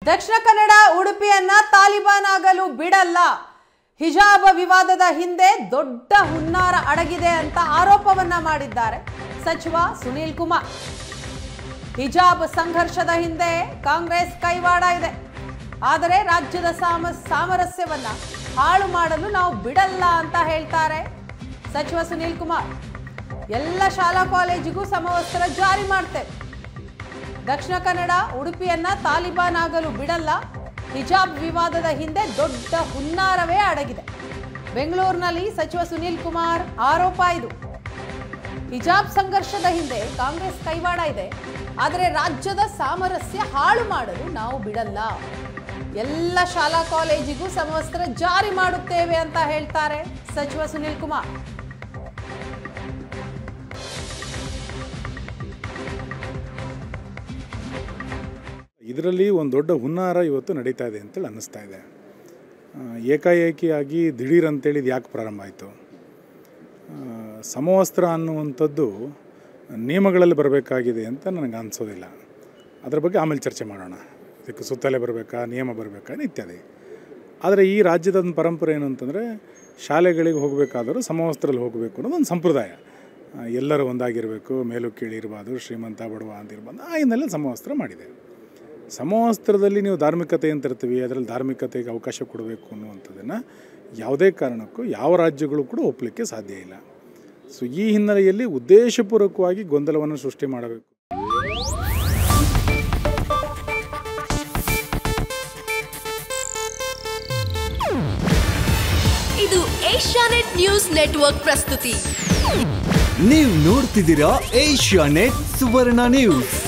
ದಕ್ಷಿಣ ಕನ್ನಡ ಉಡುಪಿಯನ್ನ ತಾಲಿಬಾನ್ ಆಗಲು ಬಿಡಲ್ಲ ಹಿಜಾಬ್ ವಿವಾದದ ಹಿಂದೆ ದೊಡ್ಡ ಹುನ್ನಾರ ಅಡಗಿದೆ ಅಂತ ಆರೋಪವನ್ನ ಮಾಡಿದ್ದಾರೆ ಸಚಿವ ಸುನೀಲ್ ಕುಮಾರ್ ಹಿಜಾಬ್ ಸಂಘರ್ಷದ ಹಿಂದೆ ಕಾಂಗ್ರೆಸ್ ಕೈವಾಡ ಇದೆ ಆದರೆ ರಾಜ್ಯದ ಸಾಮ ಸಾಮರಸ್ಯವನ್ನ ಹಾಳು ಮಾಡಲು ನಾವು ಬಿಡಲ್ಲ ಅಂತ ಹೇಳ್ತಾರೆ ಸಚಿವ ಸುನೀಲ್ ಕುಮಾರ್ ಎಲ್ಲ ಶಾಲಾ ಕಾಲೇಜಿಗೂ ಸಮವಸ್ತ್ರ ಜಾರಿ ಮಾಡ್ತೇವೆ ದಕ್ಷಿಣ ಕನ್ನಡ ಉಡುಪಿಯನ್ನ ತಾಲಿಬಾನ್ ಆಗಲು ಬಿಡಲ್ಲ ಹಿಜಾಬ್ ವಿವಾದದ ಹಿಂದೆ ದೊಡ್ಡ ಹುನ್ನಾರವೇ ಅಡಗಿದೆ ಬೆಂಗಳೂರಿನಲ್ಲಿ ಸಚಿವ ಸುನೀಲ್ ಕುಮಾರ್ ಆರೋಪ ಇದು ಹಿಜಾಬ್ ಸಂಘರ್ಷದ ಹಿಂದೆ ಕಾಂಗ್ರೆಸ್ ಕೈವಾಡ ಇದೆ ಆದರೆ ರಾಜ್ಯದ ಸಾಮರಸ್ಯ ಹಾಳು ಮಾಡಲು ನಾವು ಬಿಡಲ್ಲ ಎಲ್ಲ ಶಾಲಾ ಕಾಲೇಜಿಗೂ ಸಮವಸ್ತ್ರ ಜಾರಿ ಮಾಡುತ್ತೇವೆ ಅಂತ ಹೇಳ್ತಾರೆ ಸಚಿವ ಸುನೀಲ್ ಕುಮಾರ್ ಇದರಲ್ಲಿ ಒಂದು ದೊಡ್ಡ ಹುನ್ನಾರ ಇವತ್ತು ನಡೀತಾ ಇದೆ ಅಂತೇಳಿ ಅನ್ನಿಸ್ತಾ ಇದೆ ಆ, ಏಕಾಏಕಿಯಾಗಿ ದಿಢೀರ್ ಅಂತೇಳಿ ಇದು ಯಾಕೆ ಪ್ರಾರಂಭ ಆಯಿತು ಸಮವಸ್ತ್ರ ಅನ್ನುವಂಥದ್ದು ನಿಯಮಗಳಲ್ಲಿ ಬರಬೇಕಾಗಿದೆ ಅಂತ ನನಗೆ ಅನಿಸೋದಿಲ್ಲ ಅದ್ರ ಬಗ್ಗೆ ಆಮೇಲೆ ಚರ್ಚೆ ಮಾಡೋಣ ಇದಕ್ಕೆ ಸುತ್ತಲೇ ಬರಬೇಕಾ ನಿಯಮ ಬರಬೇಕಾ ಇತ್ಯಾದಿ ಆದರೆ ಈ ರಾಜ್ಯದ ಒಂದು ಪರಂಪರೆ ಏನು ಅಂತಂದರೆ ಶಾಲೆಗಳಿಗೆ ಹೋಗಬೇಕಾದರೂ ಸಮವಸ್ತ್ರದಲ್ಲಿ ಹೋಗಬೇಕು ಅನ್ನೋದು ಒಂದು ಸಂಪ್ರದಾಯ ಆ, ಎಲ್ಲರೂ ಒಂದಾಗಿರಬೇಕು ಮೇಲು ಕೀಳಿ ಇರಬಾರ್ದು ಶ್ರೀಮಂತ ಬಡವ ಅಂತ ಇರಬಾರ್ದು ಆ ಹಿನ್ನೆಲೆ ಸಮವಸ್ತ್ರ ಮಾಡಿದೆ ಸಮವಸ್ತ್ರದಲ್ಲಿ ನೀವು ಧಾರ್ಮಿಕತೆ ಅಂತ ಇರ್ತೀವಿ ಅದರಲ್ಲಿ ಧಾರ್ಮಿಕತೆಗೆ ಅವಕಾಶ ಕೊಡಬೇಕು ಅನ್ನುವಂಥದ್ದನ್ನು ಯಾವುದೇ ಕಾರಣಕ್ಕೂ ಯಾವ ರಾಜ್ಯಗಳು ಕೂಡ ಒಪ್ಪಲಿಕ್ಕೆ ಸಾಧ್ಯ ಇಲ್ಲ ಸೊ ಈ ಹಿನ್ನೆಲೆಯಲ್ಲಿ ಉದ್ದೇಶಪೂರ್ವಕವಾಗಿ ಗೊಂದಲವನ್ನು ಸೃಷ್ಟಿ ಮಾಡಬೇಕು ಇದು ಏಷ್ಯಾನೆಟ್ ನ್ಯೂಸ್ ನೆಟ್ವರ್ಕ್ ಪ್ರಸ್ತುತಿ ನೀವು ನೋಡ್ತಿದ್ದೀರಾ ಏಷ್ಯಾ ನೆಟ್ ಸುವರ್ಣ ನ್ಯೂಸ್